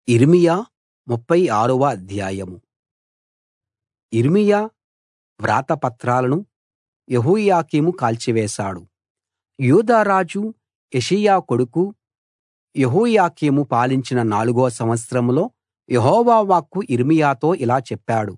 యిర్మీయా ముప్ఫై ఆరవ అధ్యాయం యిర్మీయా వ్రాతపత్రాలను యెహోయాకీము కాల్చివేశాడు యూదా రాజు యోషీయా కొడుకు యెహోయాకీము పాలించిన నాలుగో సంవత్సరంలో యెహోవా వాక్కు యిర్మీయాతో ఇలా చెప్పాడు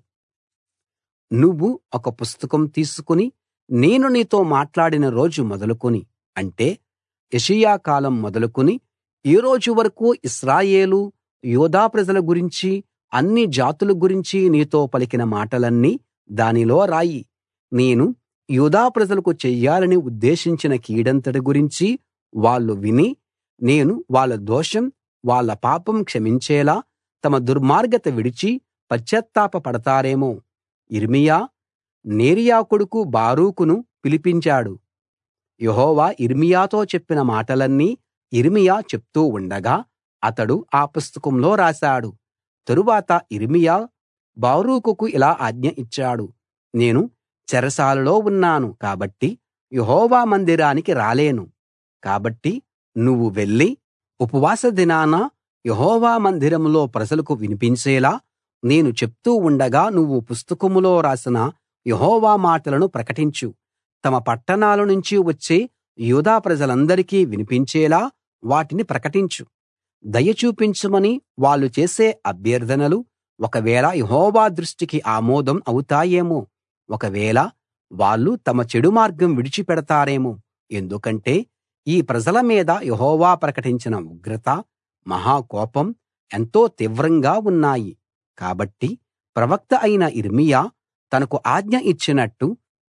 నువ్వు ఒక పుస్తకం తీసుకుని నేను నీతో మాట్లాడిన రోజు మొదలుకుని అంటే యోషీయా కాలం మొదలుకుని ఈ రోజు వరకూ ఇశ్రాయేలు యూదా ప్రజల గురించి అన్ని జాతుల గురించి నీతో పలికిన మాటలన్నీ దానిలో రాయి నేను యూదా ప్రజలకు చెయ్యాలని ఉద్దేశించిన కీడంతటి గురించి వాళ్ళు విని నేను వాళ్ళ దోషం వాళ్ళ పాపం క్షమించేలా తమ దుర్మార్గత విడిచి పశ్చాత్తాప పడతారేమో యిర్మీయా నేరియా కొడుకు బారూకును పిలిపించాడు యెహోవా యిర్మీయాతో చెప్పిన మాటలన్నీ యిర్మీయా చెప్తూ ఉండగా అతడు ఆ పుస్తకంలో రాశాడు తరువాత యిర్మీయా బారూకుకు ఇలా ఆజ్ఞ ఇచ్చాడు నేను చెరసాలలో ఉన్నాను కాబట్టి యెహోవా మందిరానికి రాలేను కాబట్టి నువ్వు వెళ్లి ఉపవాస దినాన యెహోవా మందిరంలో ప్రజలకు వినిపించేలా నేను చెప్తూ ఉండగా నువ్వు పుస్తకంలో రాసిన యెహోవా మాటలను ప్రకటించు తమ పట్టణాల నుంచి వచ్చే యూదా ప్రజలందరికీ వినిపించేలా వాటిని ప్రకటించు దయ చూపించమని వాళ్ళు చేసే అభ్యర్థనలు ఒకవేళ యెహోవా దృష్టికి ఆమోదం అవుతాయేమో ఒకవేళ వాళ్ళు తమ చెడు మార్గం విడిచిపెడతారేమో ఎందుకంటే ఈ ప్రజల మీద యెహోవా ప్రకటించిన ఉగ్రత మహా కోపం ఎంతో తీవ్రంగా ఉన్నాయి కాబట్టి ప్రవక్త అయిన యిర్మీయా తనకు ఆజ్ఞ ఇచ్చినట్టు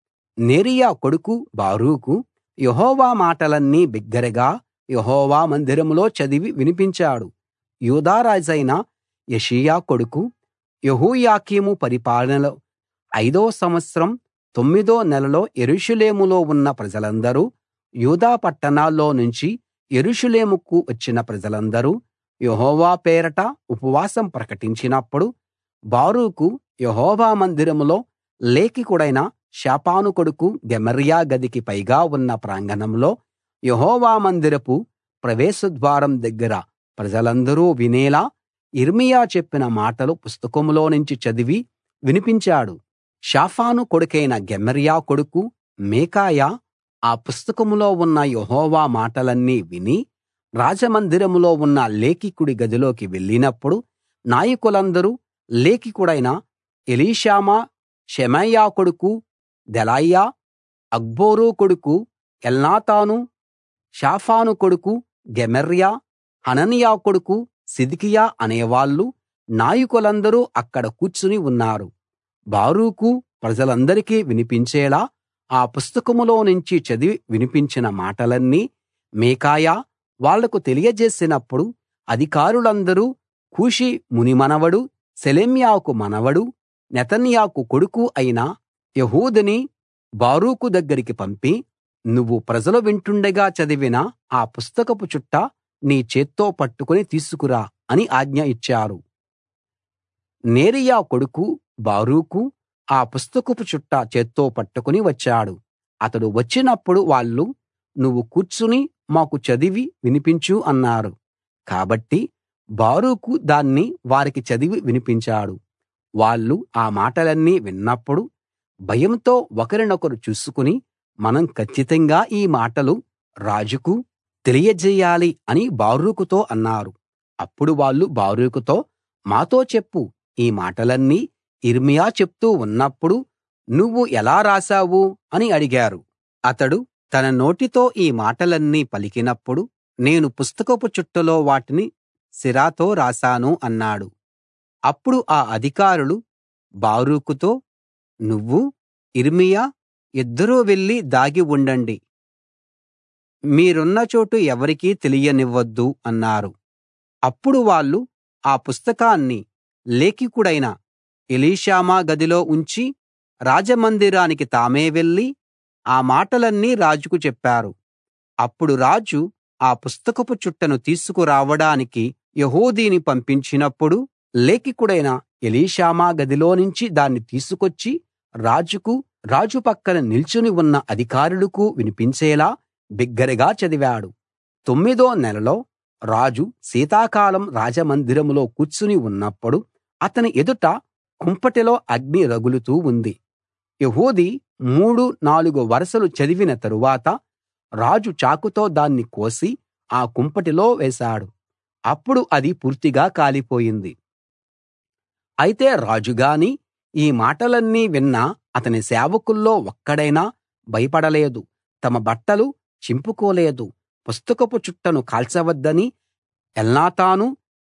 నేరియా కొడుకు బారూకు యెహోవా మాటలన్నీ బిగ్గరగా యెహోవా మందిరంలో చదివి వినిపించాడు యూదా రాజైన యోషీయా కొడుకు యెహోయాకీము పరిపాలనలో ఐదో సంవత్సరం తొమ్మిదో నెలలో యెరూషలేములో ఉన్న ప్రజలందరూ యూదా పట్టణాల్లో నుంచి యెరూషలేముకు వచ్చిన ప్రజలందరూ యెహోవా పేరట ఉపవాసం ప్రకటించినప్పుడు బారూకు యెహోవా మందిరంలో లేఖికుడైన షాపాను కొడుకు గెమర్యా గదికి పైగా ఉన్న ప్రాంగణంలో యెహోవా మందిరపు ప్రవేశ ద్వారం దగ్గర ప్రజలందరూ వినేలా యిర్మీయా చెప్పిన మాటలు పుస్తకంలో నుంచి చదివి వినిపించాడు షాఫాను కొడుకైన గెమర్యా కొడుకు మీకాయా ఆ పుస్తకంలో ఉన్న యెహోవా మాటలన్నీ విని రాజమందిరంలో ఉన్న లేఖికుడి గదిలోకి వెళ్ళినప్పుడు నాయకులందరూ లేఖికుడైన ఎలీషామా షెమయ్యా కొడుకు దెలాయ్యా అక్బోరు కొడుకు ఎల్నాతాను షాఫాను కొడుకు గెమర్యా హనన్యా కొడుకు సిద్కియా అనేవాళ్ళు నాయకులందరూ అక్కడ కూర్చుని ఉన్నారు బారూకు ప్రజలందరికీ వినిపించేలా ఆ పుస్తకంలో నుంచి చదివి వినిపించిన మాటలన్నీ మీకాయా వాళ్లకు తెలియజేసినప్పుడు అధికారులందరూ కూషి మునిమనవడు షెలెమ్యాకు మనవడు నెతన్యాకు కొడుకు అయిన యెహూదిని బారూకు దగ్గరికి పంపి నువ్వు ప్రజలు వింటుండగా చదివిన ఆ పుస్తకపు చుట్ట నీ చేత్తో పట్టుకుని తీసుకురా అని ఆజ్ఞ ఇచ్చారు నేరియా కొడుకు బారూకు ఆ పుస్తకపు చుట్ట చేత్తో పట్టుకుని వచ్చాడు అతడు వచ్చినప్పుడు వాళ్ళు నువ్వు కూర్చుని మాకు చదివి వినిపించు అన్నారు కాబట్టి బారూకు దాన్ని వారికి చదివి వినిపించాడు వాళ్ళు ఆ మాటలన్నీ విన్నప్పుడు భయంతో ఒకరినొకరు చూసుకుని మనం కచ్చితంగా ఈ మాటలు రాజుకు తెలియజేయాలి అని బారూకుతో అన్నారు అప్పుడు వాళ్ళు బారూకుతో మాతో చెప్పు ఈ మాటలన్నీ యిర్మీయా చెప్తూ ఉన్నప్పుడు నువ్వు ఎలా రాశావు అని అడిగారు అతడు తన నోటితో ఈ మాటలన్నీ పలికినప్పుడు నేను పుస్తకపు చుట్టలో వాటిని సిరాతో రాశాను అన్నాడు అప్పుడు ఆ అధికారులు బారూకుతో నువ్వు యిర్మీయా ఇద్దరూ వెళ్లి దాగి ఉండండి మీరున్న చోటు ఎవరికీ తెలియనివ్వొద్దు అన్నారు అప్పుడు వాళ్ళు ఆ పుస్తకాన్ని లేఖికుడైన ఎలీషామా గదిలో ఉంచి రాజమందిరానికి తామే వెళ్లి ఆ మాటలన్నీ రాజుకు చెప్పారు అప్పుడు రాజు ఆ పుస్తకపు చుట్టను తీసుకురావడానికి యెహూదిని పంపించినప్పుడు లేఖికుడైన ఎలీషామా గదిలోనుంచి దాన్ని తీసుకొచ్చి రాజుకు రాజు పక్కన నిల్చుని ఉన్న అధికారులకు వినిపించేలా బిగ్గరగా చదివాడు తొమ్మిదో నెలలో రాజు శీతాకాలం రాజమందిరంలో కూర్చుని ఉన్నప్పుడు అతని ఎదుట కుంపటిలో అగ్ని రగులుతూ ఉంది యెహూది మూడు నాలుగు వరసలు చదివిన తరువాత రాజు చాకుతో దాన్ని కోసి ఆ కుంపటిలో వేశాడు అప్పుడు అది పూర్తిగా కాలిపోయింది అయితే రాజు గాని ఈ మాటలన్నీ విన్న అతని సేవకుల్లో ఒక్కడైనా భయపడలేదు తమ బట్టలు చింపుకోలేదు పుస్తకపు చుట్టను కాల్చవద్దని ఎల్నాతాను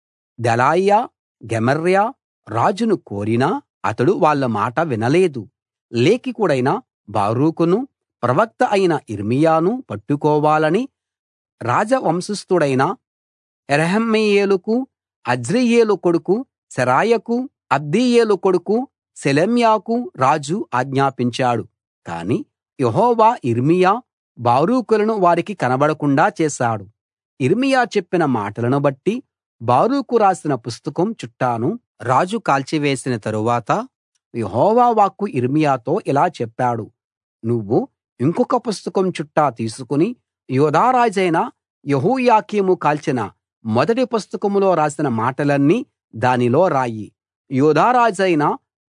దెలాయ్యా గెమర్యా రాజును కోరినా అతడు వాళ్ళ మాట వినలేదు లేఖికుడైన బారూకును ప్రవక్త అయిన యిర్మీయాను పట్టుకోవాలని రాజవంశస్థుడైన యెరహ్మెయేలుకు అజ్రీయేలు కొడుకు సెరాయాకు అబ్దీయేలు కొడుకు షెలెమ్యాకు రాజు ఆజ్ఞాపించాడు కాని యెహోవా యిర్మీయా బారూకులను వారికి కనబడకుండా చేశాడు యిర్మీయా చెప్పిన మాటలను బట్టి బారూకు రాసిన పుస్తకం చుట్టను రాజు కాల్చివేసిన తరువాత యెహోవా వాక్కు యిర్మీయాతో ఇలా చెప్పాడు నువ్వు ఇంకొక పుస్తకం చుట్ట తీసుకుని యూదా రాజైన యెహోయాకీము కాల్చిన మొదటి పుస్తకంలో రాసిన మాటలన్నీ దానిలో రాయి యూదా రాజైన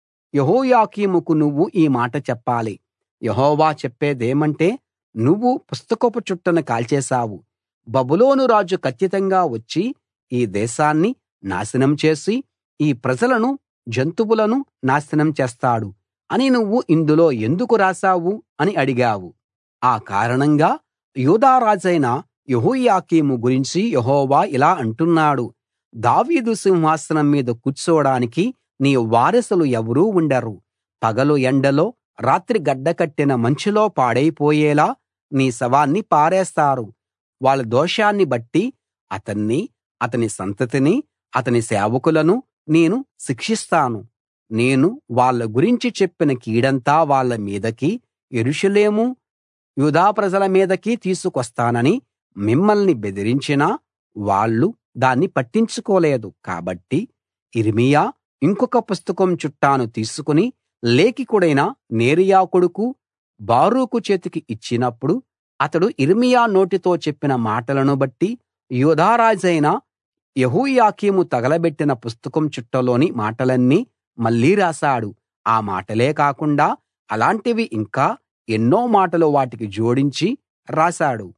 యెహోయాకీముకు నువ్వు ఈ మాట చెప్పాలి యెహోవా చెప్పేదేమంటే నువ్వు పుస్తకపు చుట్టను కాల్చేశావు బబులోను రాజు కచ్చితంగా వచ్చి ఈ దేశాన్ని నాశనం చేసి ఈ ప్రజలను జంతువులను నాశనం చేస్తాడు అని నువ్వు ఇందులో ఎందుకు రాశావు అని అడిగావు ఆ కారణంగా యూదా రాజైన యెహోయాకీము గురించి యెహోవా ఇలా అంటున్నాడు దావీదు సింహాసనం మీద కూర్చోడానికి నీ వారసులు ఎవరూ ఉండరు పగలు ఎండలో రాత్రి గడ్డకట్టిన మంచులో పాడైపోయేలా నీ శవాన్ని పారేస్తారు వాళ్ళ దోషాన్ని బట్టి అతన్ని అతని సంతతిని అతని సేవకులను నేను శిక్షిస్తాను నేను వాళ్ళ గురించి చెప్పిన కీడంతా వాళ్ళ మీదకి యెరూషలేము యూదా ప్రజల మీదకి తీసుకొస్తానని మిమ్మల్ని బెదిరించినా వాళ్ళు దాన్ని పట్టించుకోలేదు కాబట్టి యిర్మీయా ఇంకొక పుస్తకం చుట్టను తీసుకుని లేఖికుడైన నేరియా కొడుకు బారూకు చేతికి ఇచ్చినప్పుడు అతడు యిర్మీయా నోటితో చెప్పిన మాటలను బట్టి యూదా రాజైన యెహోయాకీము తగలబెట్టిన పుస్తకం చుట్టలోని మాటలన్నీ మళ్ళీ రాశాడు ఆ మాటలే కాకుండా అలాంటివి ఇంకా ఎన్నో మాటలు వాటికి జోడించి రాశాడు